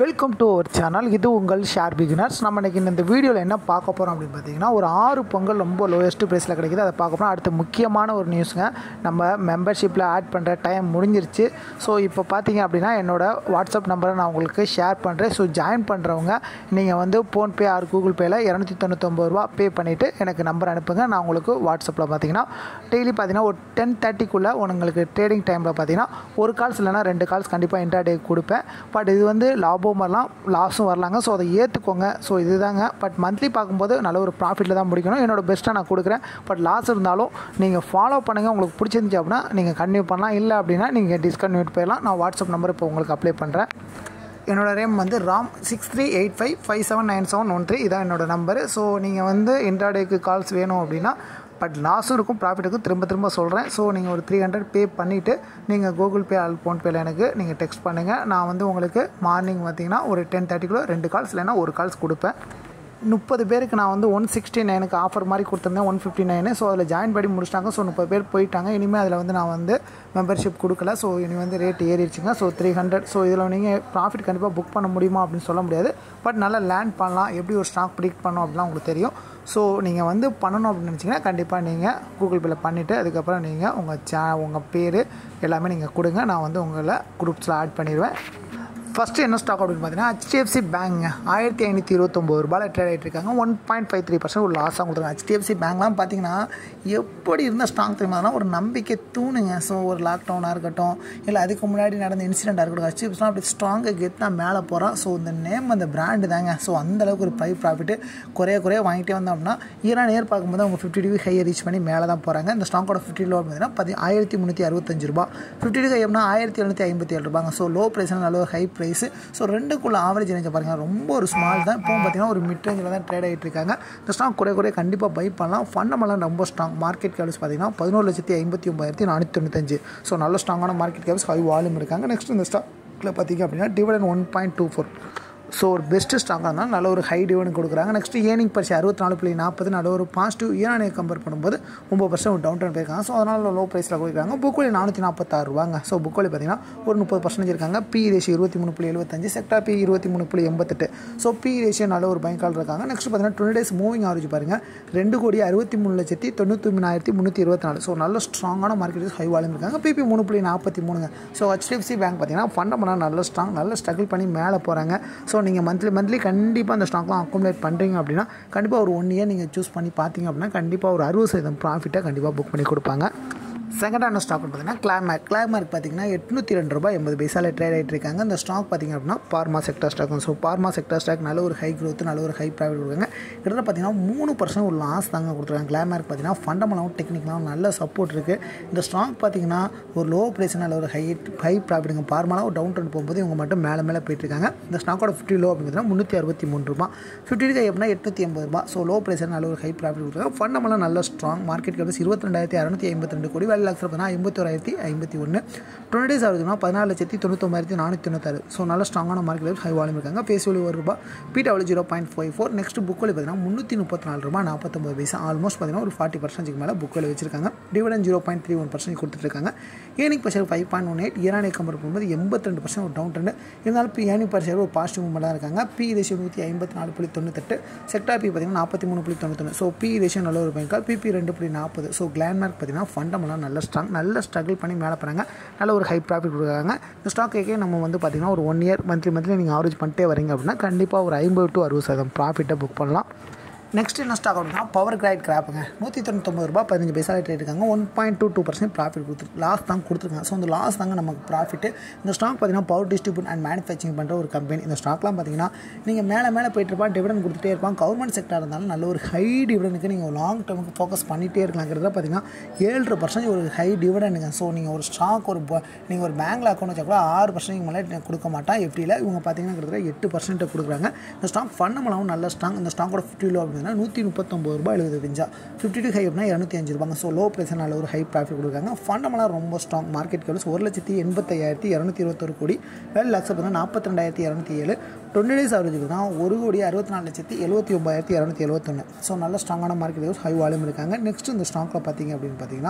welcome to our channel இது உங்கள் share beginners நம்ம இன்றைக்கி இந்த வீடியோவில் என்ன பார்க்க போகிறோம் அப்படின்னு பார்த்தீங்கன்னா ஒரு ஆறு பொங்கல் ரொம்ப லோயஸ்ட் ப்ரைஸில் கிடைக்குது அதை பார்க்க போகிறோம் அடுத்து முக்கியமான ஒரு நியூஸுங்க நம்ம மெம்பர்ஷிப்பில் ஆட் பண்ணுற டைம் முடிஞ்சிருச்சு ஸோ இப்போ பார்த்தீங்க அப்படின்னா என்னோட வாட்ஸ்அப் நம்பரை நான் உங்களுக்கு ஷேர் பண்ணுறேன் ஸோ ஜாயின் பண்ணுறவங்க நீங்கள் வந்து ஃபோன்பே ஆர் கூகுள் பேயில் இரநூத்தி தொண்ணூத்தொம்பது ரூபா பே பண்ணிவிட்டு எனக்கு நம்பர் அனுப்புங்க நான் உங்களுக்கு வாட்ஸ்அப்பில் பார்த்தீங்கன்னா டெய்லி பார்த்தீங்கன்னா ஒரு டென் தேர்ட்டிக்குள்ளே உங்களுக்கு ட்ரேடிங் டைமில் பார்த்தீங்கன்னா ஒரு கால்ஸ் இல்லைனா ரெண்டு கால்ஸ் கண்டிப்பாக இன்டர்டே கொடுப்பேன் பட் இது வந்து லாபம் வரலாம் லாஸும் வரலாங்க ஸோ அதை ஏற்றுக்கோங்க ஸோ இதுதாங்க பட் மந்த்லி பார்க்கும்போது நல்ல ஒரு ப்ராஃபிட்டில் தான் முடிக்கணும் என்னோட பெஸ்ட்டாக நான் கொடுக்குறேன் பட் லாஸ் இருந்தாலும் நீங்கள் ஃபாலோ பண்ணுங்கள் உங்களுக்கு பிடிச்சிருந்துச்சு அப்படின்னா நீங்கள் கன்டினியூ பண்ணலாம் இல்லை அப்படின்னா நீங்கள் டிஸ்கன்டினியூ போயிடலாம் நான் வாட்ஸ்அப் நம்பர் இப்போ உங்களுக்கு அப்ளை பண்ணுறேன் என்னோடய ரேம் வந்து Ram six three eight five five seven nine seven one three இதான் என்னோட நம்பரு ஸோ நீங்கள் வந்து இன்ட்ராடேக்கு கால்ஸ் வேணும் அப்படின்னா பட் லாஸும் இருக்கும் ப்ராஃபிட்டுக்கும் திரும்ப திரும்ப சொல்கிறேன் ஸோ நீங்கள் ஒரு த்ரீ ஹண்ட்ரட் பே பண்ணிவிட்டு நீங்கள் கூகுள் பே ஆல் ஃபோன்பேயில் எனக்கு நீங்கள் டெக்ஸ்ட் பண்ணுங்கள் நான் வந்து உங்களுக்கு மார்னிங் பார்த்தீங்கன்னா ஒரு டென் தேர்ட்டிக்குள்ளே ரெண்டு கால்ஸ் இல்லைன்னா ஒரு கால்ஸ் கொடுப்பேன் முப்பது பேருக்கு நான் வந்து ஒன் சிக்ஸ்டி நைனுக்கு ஆஃபர் மாதிரி கொடுத்துருந்தேன் ஒன் ஃபிஃப்டி நைனு ஸோ அதில் ஜாயின் பண்ணி முடிச்சிட்டாங்க ஸோ முப்பது பேர் போயிட்டாங்க இனிமேல் அதில் வந்து நான் வந்து மெம்பர்ஷிப் கொடுக்கல ஸோ இனி வந்து ரேட் ஏறிடுச்சுங்க ஸோ த்ரீ ஹண்ட்ரட் ஸோ இதில் நீங்கள் ப்ராஃபிட் கண்டிப்பாக புக் பண்ண முடியுமா அப்படின்னு சொல்ல முடியாது பட் நல்லா லேண்ட் பண்ணலாம் எப்படி ஒரு ஸ்டாக் ப்ரிடிக்ட் பண்ணோம் அப்படிலாம் உங்களுக்கு தெரியும் ஸோ நீங்கள் வந்து பண்ணணும் அப்படின்னு நினச்சிங்கன்னா கண்டிப்பாக நீங்கள் கூகுள் பேயில் பண்ணிவிட்டு அதுக்கப்புறம் நீங்கள் உங்கள் சே உங்கள் பேர் எல்லாமே நீங்கள் கொடுங்க நான் வந்து உங்களை குரூப்ஸில் ஆட் பண்ணிடுவேன் ஃபஸ்ட்டு என்ன ஸ்டாக் அப்படின்னு பார்த்தீங்கன்னா ஹெச்டிஎஃப்சி பேங்க் ஆயிரத்தி ஐநூற்றி இருபத்தொம்போது ரூபாயில் ட்ரேட் ஆகிட்டு இருக்காங்க one point five three percent ஒரு லாஸாக கொடுத்துருக்காங்க ஹெச்டிஎஃப்சி பேங்க்லாம் பார்த்தீங்கன்னா எப்படி இருந்த ஸ்டாக் தெரியுமா ஒரு நம்பிக்கை தூணுங்க ஸோ ஒரு லாக்டவுனாக இருக்கட்டும் இல்லை அதுக்கு முன்னாடி நடந்த இன்சிடெண்ட்டாக இருக்கட்டும் ஹெச்டிஎஃப்ஸ்லாம் அப்படி ஸ்ட்ராங்காக கெத்தாக மேலே போகிறோம் ஸோ இந்த நேம் அந்த பிராண்டு தாங்க ஸோ அந்தளவுக்கு ஒரு ப்ரைஸ் ப்ராஃபிட்டு குறைய குறைய வாங்கிட்டே வந்தோம் அப்படின்னா ஈரான் நேர் பார்க்கும்போது அவங்க ஃபிஃப்டி டிகிரி ஹையை ரீச் பண்ணி மேலே தான் போகிறாங்க இந்த ஸ்டாக்கோட ஃபிஃப்டி லோ பார்த்தீங்கன்னா பதி ஆயிரத்தி முந்நூற்றி அறுபத்தஞ்சு ரூபா ஃபிஃப்டி டிகிரி ஹைப்னா ஆயிரத்தி எழுநூற்றி ஐம்பத்தி ஏழு ரூபாங்க ஸோ லோ ப்ரைஸ்னால் நல்ல ஒரு ஹை ப்ரைஸ் ஸோ ரெண்டுக்குள்ள ஆவரேஜ் ரேஞ்சை பாருங்கள் ரொம்ப ஒரு ஸ்மால் தான் இப்போ பார்த்தீங்கன்னா ஒரு மிட் ரேஞ்சில் தான் ட்ரேட் ஆகிட்டு இருக்காங்க இந்த ஸ்டாக் குறைய குறைய கண்டிப்பாக பை பண்ணலாம் ஃபண்டமெல்லாம் ரொம்ப ஸ்ட்ராங் மார்க்கெட் கேப்ஸ் பார்த்தீங்கன்னா பதினோரு லட்சத்தி ஐம்பத்தி ஒம்பாயிரத்தி நானூற்றி தொண்ணூத்தஞ்சு ஸோ நல்ல ஸ்ட்ராங்கான மார்க்கெட் கேப்ஸ் ஹை வால்யூம் இருக்காங்க நெக்ஸ்ட் இந்த ஸ்டாக்கில் பார்த்தீங்க அப்படின்னா dividend one point two four so ஒரு பெஸ்ட்டு ஸ்டாக்காக இருந்தால் நல்ல ஒரு ஹை டிவிடன் கொடுக்குறாங்க நெக்ஸ்ட் ஏர்னிங் பரிசு அறுபத்தி நாலு புள்ளி நாற்பது நல்ல ஒரு பாசிட்டிவ் ஈரானை கம்பேர் பண்ணும்போது ஒம்பது பர்சன்ட் டவுன் டவுன் போயிருக்காங்க ஸோ அதனால் லோ ப்ரைஸில் கொடுக்குறாங்க புக் வழி நானூற்றி நாற்பத்தாறு ரூபாங்க ஸோ புக் வழி பார்த்தீங்கன்னா ஒரு முப்பது பர்சன்டேஜ் இருக்காங்க பி ரேஷியோ இருபத்தி மூணு புள்ளி எழுபத்தஞ்சு செக்டார் பி இருபத்தி மூணு புள்ளி எண்பத்தெட்டு ஸோ பி ரேஷியோ நல்ல ஒரு பயங்கால் இருக்காங்க நெக்ஸ்ட் பார்த்தீங்கன்னா டுவெண்ட்டி டேஸ் மூவிங் ஆவரேஜ் பாருங்கள் ரெண்டு கோடி அறுபத்தி மூணு லட்சத்தி தொண்ணூற்றி மூணாயிரத்தி முந்நூற்றி இருபத்தி நாலு ஸோ நல்ல ஸ்ட்ராங்கான மார்க்கெட் ஹை வால்யூம் இருக்காங்க பிபி மூணு புள்ளி நாற்பத்தி மூணுங்க ஸோ ஹெச்டிஎஃப்சி பேங்க் பார்த்தீங்கன்னா ஃபண்டமெண்டாக நல்ல ஸ்ட்ராங் நல்ல ஸ்ட்ரகிள் பண்ணி மேலே போகிறாங்க ஸோ நீங்கள் மந்த்லி மந்த்லி கண்டிப்பாக அந்த ஸ்டாக்லாம் அக்குமுலேட் பண்ணுறீங்க அப்படின்னா கண்டிப்பாக ஒரு ஒன் இயர் நீங்கள் சூஸ் பண்ணி பார்த்தீங்க அப்படின்னா கண்டிப்பாக ஒரு அறுபது சதவீதம் ப்ராஃபிட்டை கண்டிப்பாக புக் பண்ணி கொடுப்பாங்க செகண்டான ஸ்டாக் பார்த்தீங்கன்னா கிளாமேக் கிளாமேக் பார்த்தீங்கன்னா எட்நூற்றி ரெண்டு ரூபாய் எண்பது பைசாவில் ட்ரேட் ஆகிட்டு இருக்காங்க இந்த ஸ்டாக் பார்த்திங்க அப்படின்னா pharma sector stock so pharma sector stock நல்ல ஒரு ஹை க்ரோத் நல்ல ஒரு ஹை ப்ராஃபிட் கொடுக்குறாங்க கிட்டத்தட்ட பார்த்தீங்கன்னா மூணு பர்சன்ட் ஒரு லாஸ் தாங்க கொடுத்துருக்காங்க கிளாமேக் பார்த்தீங்கன்னா ஃபண்டமெண்டாகவும் டெக்னிக்கலாகவும் நல்ல சப்போர்ட் இருக்குது இந்த ஸ்டாக் பார்த்தீங்கன்னா ஒரு லோ ப்ரைஸ் நல்ல ஒரு ஹை ஹை ப்ராஃபிட்டுங்க பார்மாலாம் ஒரு டவுன் ட்ரெண்ட் போகும்போது இவங்க மட்டும் மேலே மேலே போயிட்டு இருக்காங்க இந்த ஸ்டாக்கோட ஃபிஃப்டி லோ அப்படிங்கிறதுனா முந்நூற்றி அறுபத்தி மூணு ரூபா ஃபிஃப்டி இருக்கா எப்படின்னா எட்நூற்றி எண்பது ரூபா ஸோ லோ ப்ரைஸ் நல்ல ஒரு ஹை ப்ராஃபிட் கொடுக்குறாங்க ஃபண்டமெல்லாம் நல்ல ஸ்ட்ராங் மார்க்கெட் கேப்ஸ் இருபத்தி ரெண்டாயிரத்தி அறுநூற்றி ஐம்பத்தி ரெண்டு கோடி வேலை லாக்ஸ் பார்த்தீங்கன்னா ஐம்பத்தி ஐம்பத்தோராயிரத்தி ஐம்பத்தி ஒன்று டுவெண்ட்டி டேஸ் ஆகுதுன்னா பதினாலு லட்சத்தி தொண்ணூத்தொம்பதாயிரத்தி நானூற்றி தொண்ணூத்தாறு ஸோ நல்ல ஸ்ட்ராங்கான மார்க்கெட் ஹை வால்யூம் இருக்காங்க பேஸ் வேல்யூ ஒரு ரூபா பிடபிள்யூ zero point five four next book value பார்த்தீங்கன்னா முந்நூற்றி முப்பத்தி நாலு ரூபா நாற்பத்தொம்பது பைசா ஆல்மோஸ்ட் பார்த்தீங்கன்னா ஒரு ஃபார்ட்டி பர்சன்ட்டுக்கு மேலே புக் வேலி வச்சிருக்காங்க dividend zero point three one percent கொடுத்துருக்காங்க earning per share five point one eight ஈரானிக் கம்பேர் பண்ணும்போது எண்பத்தி ரெண்டு பர்சன்ட் ஒரு டவுன் ட்ரெண்ட் இருந்தாலும் பி ஏர்னிங் பர்சர் ஒரு பாசிட்டிவ் மூமெண்ட்டாக இருக்காங்க பி ரேஷியோ நூற்றி ஐம்பத்தி நாலு புள்ளி தொண்ணூத்தெட்டு செக்டார் பி பார்த்தீங்கன்னா நாற்பத்தி மூணு புள்ளி தொண்ணூத்தொன்று ஸோ பி ரேஷியோ நல்ல ஒரு பயங்கா பிபி ரெண்டு புள்ளி நாற்பது ஸோ கிளான்மார்க் பார்த்தீங்கன்னா ஃபண்டமெல்லாம் நல்ல ஸ்ட்ராங் நல்ல ஸ்ட்ரகிள் பண்ணி மேலே போகிறாங்க நல்ல ஒரு ஹை ப்ராஃபிட் கொடுக்குறாங்க இந்த ஸ்டாக்கே நம்ம வந்து பார்த்திங்கன்னா ஒரு ஒன் இயர் மந்த்லி மந்த்லி நீங்கள் ஆவரேஜ் பண்ணிட்டே வரீங்க அப்படின்னா கண்டிப்பாக ஒரு ஐம்பது டு அறுபது சதவீதம் ப்ராஃபிட்டை புக் பண்ணலாம் நெக்ஸ்ட் என்ன ஸ்டாக் அப்படின்னா பவர் கிரைட் கிராப்புங்க நூற்றி தொண்ணூத்தொம்பது ரூபா பதினஞ்சு பைசா ரேட் இருக்காங்க one point two two percent profit கொடுத்து லாஸ் தான் கொடுத்துருக்காங்க ஸோ அந்த லாஸ் தாங்க நமக்கு ப்ராஃபிட் இந்த ஸ்டாக் பார்த்தீங்கன்னா பவர் டிஸ்ட்ரிபியூட் அண்ட் மேனுஃபேக்சரிங் பண்ணுற ஒரு கம்பெனி இந்த ஸ்டாக்லாம் பார்த்தீங்கன்னா நீங்கள் மேலே மேலே போயிட்டு இருப்பான் டிவிடன் கொடுத்துட்டே இருப்பான் கவர்மெண்ட் செக்டார் இருந்தாலும் நல்ல ஒரு ஹை டிவிடனுக்கு நீங்கள் லாங் டேர்முக்கு ஃபோக்கஸ் பண்ணிகிட்டே இருக்கலாங்கிறத பார்த்தீங்கன்னா ஏழு பர்சன்ட் ஒரு ஹை டிவிடனுங்க ஸோ நீங்கள் ஒரு ஸ்டாக் ஒரு நீங்கள் ஒரு பேங்க்கில் அக்கௌண்ட் வச்சா கூட ஆறு பர்சன்ட் மேலே கொடுக்க மாட்டான் எப்படியில் இவங்க பார்த்தீங்கன்னா கிட்டத்தட்ட எட்டு பர்சன்ட் கொடுக்குறாங்க இந்த ஸ்டாக் ஃபண்டமெண்டாகவும் நல்ல ஸ்டாக் இந்த ஸ்டாக்கோட ஃபிஃப்டி லோ அப்படின்னா நூற்றி முப்பத்தொம்பது ரூபாய் எழுபது பிஞ்சா ஃபிஃப்டி டூ ஹை அப்படின்னா இரநூத்தி அஞ்சு ரூபாங்க ஸோ லோ ப்ரைஸ் நல்ல ஒரு ஹை ப்ராஃபிட் கொடுக்குறாங்க ஃபண்டமெல்லாம் ரொம்ப ஸ்ட்ராங் மார்க்கெட் கேப்ஸ் ஒரு லட்சத்தி எண்பத்தையாயிரத்தி இரநூத்தி இருபத்தொரு கோடி வேலை லாக்ஸ் பார்த்தீங்கன்னா நாற்பத்தி ரெண்டாயிரத்தி இரநூத்தி ஏழு டுவெண்ட்டி டேஸ் ஆவரேஜ் தான் ஒரு கோடி அறுபத்தி நாலு லட்சத்தி எழுபத்தி ஒம்பாயிரத்தி இரநூத்தி எழுபத்தொன்று ஸோ நல்ல ஸ்ட்ராங்கான மார்க்கெட் கேப்ஸ் ஹை வால்யூம் இருக்காங்க நெக்ஸ்ட் இந்த ஸ்டாக்கில் பார்த்தீங்க அப்படின்னு பார்த்தீங்கன்னா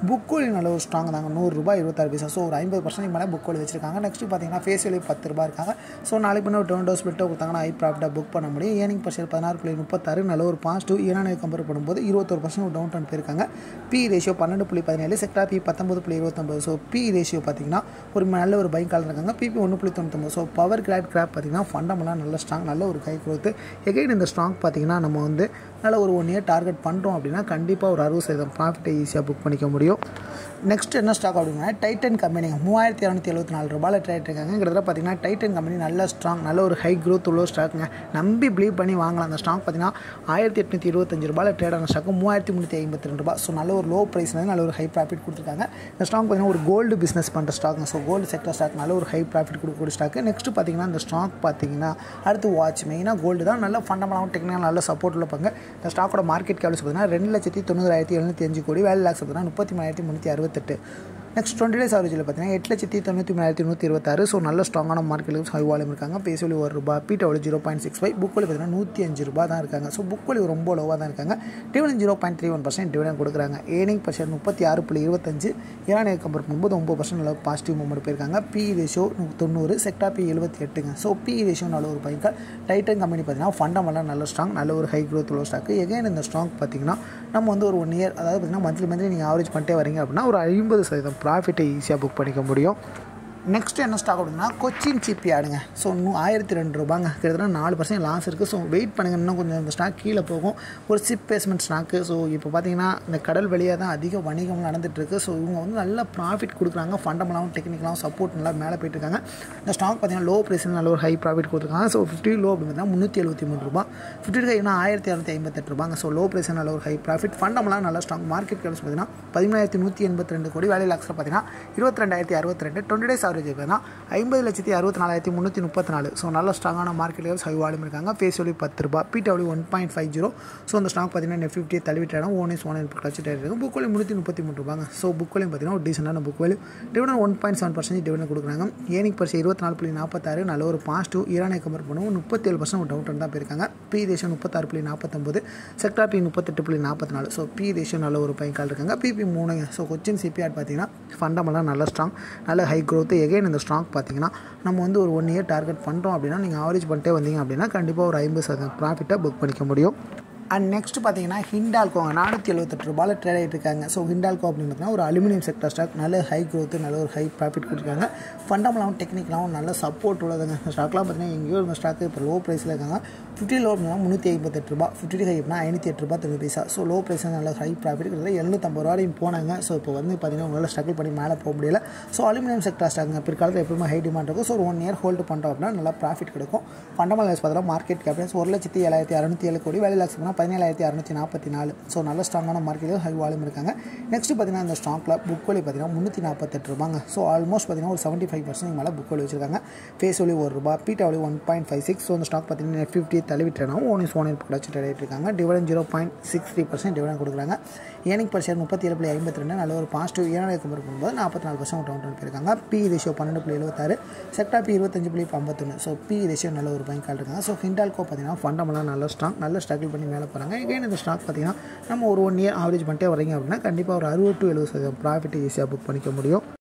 புக் கோலி நல்ல ஒரு ஸ்ட்ராங் தாங்க நூறுரூபா இருபத்தாறு பைசா ஸோ ஒரு ஐம்பது பர்சன்ட் மேலே புக் கோலி வச்சிருக்காங்க நெக்ஸ்ட் பார்த்தீங்கன்னா ஃபேஸ் வேல்யூ பத்து ரூபா இருக்காங்க ஸோ நாளைக்கு பண்ண ஒரு டொன் டோஸ் பிட்டோ கொடுத்தாங்கன்னா ஐ ப்ராஃபிட்டாக புக் பண்ண முடியும் ஏர்னிங் பர்சன்ட் பதினாறு புள்ளி முப்பத்தாறு நல்ல ஒரு பாசிட்டிவ் ஈரானை கம்பேர் பண்ணும்போது இருபத்தொரு பர்சன்ட் டவுன் டவுன் போயிருக்காங்க பி ரேஷியோ பன்னெண்டு புள்ளி பதினேழு செக்டா பி பத்தொம்பது புள்ளி இருபத்தொம்பது ஸோ பி ரேஷியோ பார்த்தீங்கன்னா ஒரு நல்ல ஒரு பைக் கால் இருக்காங்க பிபி ஒன்று புள்ளி தொண்ணூத்தொம்பது ஸோ பவர் கிராட் கிராப் பார்த்தீங்கன்னா ஃபண்டமெல்லாம் நல்ல ஸ்ட்ராங் நல்ல ஒரு கை growth எகைன் இந்த ஸ்ட்ராங் பார்த்தீங்கன்னா நம்ம வந்து நல்ல ஒரு ஒன் இயர் டார்கெட் பண்ணுறோம் அப்படின்னா கண்டிப்பாக ஒரு அறுபது சதவீதம் ப்ராஃபிட்டை ஈஸியாக புக் பண்ணிக்க முடியும் நெக்ஸ்ட் என்ன ஸ்டாக் அப்படின்னா டைட்டன் கம்பெனிங்க மூவாயிரத்தி இரநூத்தி எழுபத்தி நாலு ரூபாயில் ட்ரேட் இருக்காங்க கிட்டத்தட்ட பார்த்தீங்கன்னா டைட்டன் கம்பெனி நல்ல ஸ்ட்ராங் நல்ல ஒரு ஹை growth உள்ள ஸ்டாக்குங்க நம்பி பிலீவ் பண்ணி வாங்கலாம் அந்த ஸ்டாக் பார்த்தீங்கன்னா ஆயிரத்தி எட்நூற்றி இருபத்தஞ்சு ரூபாயில் ட்ரேட் ஆன ஸ்டாக்கு மூவாயிரத்தி முந்நூற்றி ஐம்பத்தி ரெண்டு ரூபா ஸோ நல்ல ஒரு லோ ப்ரைஸ்ல நல்ல ஒரு ஹை ப்ராஃபிட் கொடுத்துருக்காங்க இந்த ஸ்டாக் பார்த்தீங்கன்னா ஒரு கோல்டு பிஸ்னஸ் பண்ணுற ஸ்டாக்குங்க ஸோ கோல்டு செக்டர் ஸ்டாக் நல்ல ஒரு ஹை ப்ராஃபிட் கொடுக்கக்கூடிய ஸ்டாக்கு நெக்ஸ்ட் பார்த்தீங்கன்னா இந்த ஸ்டாக் பார்த்தீங்கன்னா அடுத்து வாட்ச் மெயினாக கோல்டு தான் நல்ல ஃபண்டமெண்டாகவும் டெக்னிக்கல் நல்ல சப்போர்ட் உள்ள இந்த ஸ்டாக்கோட மார்க்கெட் கேப்ஸ் பார்த்தீங்கன்னா ரெண்டு லட்சத்தி தொண்ணூறாயிரத்தி எழுநூற்றி அஞ்சு கோடி வேலை லேக்ஸ் பார்த்தீங்கன்னா முப்பத்தி மூணாயிரத்தி முந்நூற்றி அறுபத்தெட்டு நெக்ஸ்ட் டுவெண்ட்டி டேஸ் ஆவரேஜில் பார்த்தீங்கன்னா எட்டு லட்சத்தி தொண்ணூற்றி மூணாயிரத்தி நூற்றி இருபத்தாறு ஸோ நல்ல ஸ்ட்ராங்கான மார்க்கெட் ஹை வால்யூம் இருக்காங்க பேசொலி ஒரு ரூபா பீட்டோவில் zero point six five book value பார்த்தீங்கன்னா நூற்றி அஞ்சு ரூபா தான் இருக்காங்க ஸோ புக் வழி ரொம்ப லோவாக தான் இருக்காங்க dividend zero point three one percent dividend கொடுக்குறாங்க ஏர்னிங் பர்சன்ட் முப்பத்தி ஆறு புள்ளி இருபத்தஞ்சு ஈரானிய கம்பேர் பண்ணும்போது ஒம்பது பர்சன்ட் நல்ல பாசிட்டிவ் மூமெண்ட் போயிருக்காங்க பி ரேஷியோ தொண்ணூறு செக்டா பி எழுபத்தி எட்டுங்க ஸோ பி ரேஷியோ நல்ல ஒரு பைக்கல் டைட்டன் கம்பெனி பார்த்தீங்கன்னா ஃபண்டமெல்லாம் நல்ல ஸ்ட்ராங் நல்ல ஒரு ஹை growth உள்ள ஸ்டாக்கு எகைன் இந்த ஸ்ட்ராங் பார்த்தீங்கன்னா நம்ம வந்து ஒரு ஒன் இயர் அதாவது பார்த்தீங்கன்னா மந்த்லி மந்த்லி நீங்கள் ஆவரேஜ் பண்ணிட்டே வரீங்க அப்படின்னா ஒரு ஐம்பது சதவீதம் ப்ராஃபிட்டை ஈஸியாக புக் பண்ணிக்க முடியும் நெக்ஸ்ட் என்ன ஸ்டாக் அப்படின்னா கொச்சின் சிப்பி ஆடுங்க ஸோ இன்னும் ஆயிரத்தி ரெண்டு ரூபாங்க கிட்டத்தட்ட நாலு பர்சன்ட் லாஸ் இருக்குது ஸோ வெயிட் பண்ணுங்க இன்னும் கொஞ்சம் இந்த ஸ்டாக் கீழே போகும் ஒரு சிப் பேஸ்மெண்ட் ஸ்டாக்கு ஸோ இப்போ பார்த்தீங்கன்னா இந்த கடல் வழியாக தான் அதிக வணிகம் நடந்துகிட்ருக்கு ஸோ இவங்க வந்து நல்ல ப்ராஃபிட் கொடுக்குறாங்க ஃபண்டமெண்டாகவும் டெக்னிக்கலாகவும் சப்போர்ட் நல்லா மேலே போயிட்டு இருக்காங்க இந்த ஸ்டாக் பார்த்தீங்கன்னா லோ ப்ரைஸில் நல்ல ஒரு ஹை ப்ராஃபிட் கொடுத்துருக்காங்க ஸோ ஃபிஃப்டி லோ அப்படின்னு பார்த்தீங்கன்னா முந்நூற்றி எழுபத்தி மூணு ரூபா ஃபிஃப்டி ஹைனா ஆயிரத்தி இரநூத்தி ஐம்பத்தெட்டு ரூபாங்க ஸோ லோ ப்ரைஸில் நல்ல ஒரு ஹை ப்ராஃபிட் ஃபண்டமெல்லாம் நல்ல ஸ்ட்ராங் மார்க்கெட் கேப்ஸ் பார்த்தீங்கன்னா பதிமூணாயிரத்தி நூற்றி எண்பத்தி ரெண்டு கோடி வேலை லாக்ஸில் பார்த்தீங்கன்னா இருபத்தி ரெண்டாயிரத்தி அறுபத்தி ரெண்டு டுவெண்ட்டி டேஸ் ஆவரேஜ் பார்த்தீங்கன்னா ஐம்பது லட்சத்தி அறுபத்தி நாலாயிரத்தி முந்நூற்றி முப்பத்தி நாலு ஸோ நல்ல ஸ்ட்ராங்கான மார்க்கெட் லெவல்ஸ் ஹை வால்யூம் இருக்காங்க ஃபேஸ் வேல்யூ பத்து ரூபா PW one point five zero so அந்த ஸ்டாக் பார்த்தீங்கன்னா நெட் ஃபிஃப்டி தள்ளிவிட்டாலும் ஓன் இஸ் ஒன் வச்சுட்டு இருக்கு புக் வேல்யூ முந்நூற்றி முப்பத்தி மூணு ரூபாங்க ஸோ புக் வேல்யூ பார்த்தீங்கன்னா ஒரு டீசெண்டான book value dividend one point seven percent dividend கொடுக்குறாங்க ஏனிக் பர்சன் இருபத்தி நாலு புள்ளி நாற்பத்தாறு நல்ல ஒரு பாசிட்டிவ் ஈரானை கம்பேர் பண்ணுவோம் முப்பத்தேழு பர்சன்ட் ஒரு டவுன் தான் போயிருக்காங்க பி ரேஷியோ முப்பத்தாறு புள்ளி நாற்பத்தொம்பது செக்டா பி முப்பத்தெட்டு புள்ளி நாற்பத்தி நாலு ஸோ பி ரேஷியோ நல்ல ஒரு பையன் கால் இருக்காங்க பிபி மூணுங்க ஸோ கொச்சின் சிபிஆர் பார்த்தீங்கன்னா ஃபண்டமெல்லாம் நல்ல ஸ்ட்ராங் நல்ல ஹை growth எகைன் இந்த ஸ்ட்ராங் பார்த்தீங்கன்னா நம்ம வந்து ஒரு ஒன் இயர் டார்கெட் பண்ணுறோம் அப்படின்னா நீங்கள் ஆவரேஜ் பண்ணிட்டே வந்தீங்க அப்படின்னா கண்டிப்பாக ஒரு ஐம்பது சதவீதம் ப்ராஃபிட்டை புக் பண்ணிக்க முடியும் அண்ட் நெக்ஸ்ட் பார்த்தீங்கன்னா ஹிண்டால்கோங்க நானூற்றி எழுபத்தெட்டு ரூபாயில் ட்ரேட் ஆகிட்டு இருக்காங்க ஸோ ஹிண்டால்கோ அப்படின்னு பார்த்தீங்கன்னா ஒரு அலுமினியம் செக்டர் ஸ்டாக் நல்ல ஹை growth நல்ல ஒரு ஹை ப்ராஃபிட் கொடுத்துருக்காங்க ஃபண்டமெண்டாகவும் டெக்னிக்கலாகவும் நல்ல சப்போர்ட் உள்ளதுங்க இந்த ஸ்டாக்லாம் பார்த்தீங்கன்னா எங்கேயோ இந்த ஸ்டாக்கு இப்போ லோ ப்ரைஸில் இருக்காங்க ஃபிஃப்டி லோ அப்படின்னா முந்நூற்றி ஐம்பத்தெட்டு ரூபா ஃபிஃப்டி ஹை அப்படின்னா ஐநூற்றி எட்டு ரூபா தொண்ணூறு பைசா ஸோ லோ ப்ரைஸ் நல்ல ஹை ப்ராஃபிட் கிட்டத்தட்ட எழுநூற்றம்பது ரூபாயும் போனாங்க ஸோ இப்போ வந்து பார்த்தீங்கன்னா உங்களால் ஸ்ட்ரகிள் பண்ணி மேலே போக முடியல ஸோ அலுமினியம் செக்டர் ஸ்டாக்குங்க பிற்காலத்தில் எப்பவுமே ஹை டிமாண்ட் இருக்கும் ஸோ ஒரு ஒன் இயர் ஹோல்டு பண்ணுறோம் அப்படின்னா நல்லா ப்ராஃபிட் கிடைக்கும் ஃபண்டமெண்டல் பார்த்தீங்கன்னா மார்க்கெட் கேபிட்டல்ஸ் ஒரு லட்சத்தி ஏழாயிரத்தி அறுநூத்தி ஏழு கோடி வேலை லாக்ஸ் பண்ணால் பதினேழாயிரத்தி அறுநூத்தி நாற்பத்தி நாலு ஸோ நல்ல ஸ்ட்ராங்கான மார்க்கெட்டில் ஹை வால்யூம் இருக்காங்க நெக்ஸ்ட் பார்த்தீங்கன்னா இந்த ஸ்டாக்ல புக் வழி பார்த்தீங்கன்னா முந்நூற்றி நாற்பத்தெட்டு ரூபாங்க ஸோ ஆல்மோஸ்ட் பார்த்தீங்கன்னா ஒரு செவன்ட்டி ஃபைவ் பர்சன்ட் மேலே புக் வழி வச்சிருக்காங்க ஃபேஸ் வழி ஒரு ரூபா beta value one point five six so இந்த ஸ்டாக் பார்த்தீங்கன்னா நெட் ஃபிஃப்டி தள்ளிவிட்டுறாங்க ஓன் இஸ் ஓன் இப்போ வச்சு ட்ரேட் இருக்காங்க dividend zero point six three percent dividend கொடுக்குறாங்க ஏனிக் பர் ஷேர் முப்பத்தி ஏழு புள்ளி ஐம்பத்தி ரெண்டு நல்ல ஒரு பாசிட்டிவ் ஏழாயிரம் கம்பேர் பண்ணும்போது நாற்பத்தி நாலு பர்சன்ட் டவுன் டவுன் போயிருக்காங்க பி ரேஷியோ பன்னெண்டு புள்ளி எழுபத்தாறு செக்டா பி இருபத்தஞ்சு புள்ளி ஐம்பத்தொன்று ஸோ பி ரேஷியோ நல்ல ஒரு பையன் கால் இருக்காங்க ஸோ ஹிண்டால்கோ பார்த்தீங்கன்னா ஃபண்டமெல்லாம் நல்ல ஸ்ட்ராங் நல்ல ஸ்ட்ரகிள் பண்ணி மேலே போகிறாங்க எகைன் இந்த ஸ்டாக் பார்த்தீங்கன்னா நம்ம ஒரு ஒன் இயர் ஆவரேஜ் பண்ணிட்டே வரீங்க அப்படின்னா கண்டிப்பாக ஒரு அறுபது டு எழுபது சதவீதம் ப்ராஃபிட் ஈஸியாக புக் பண்ணிக்க முடியும்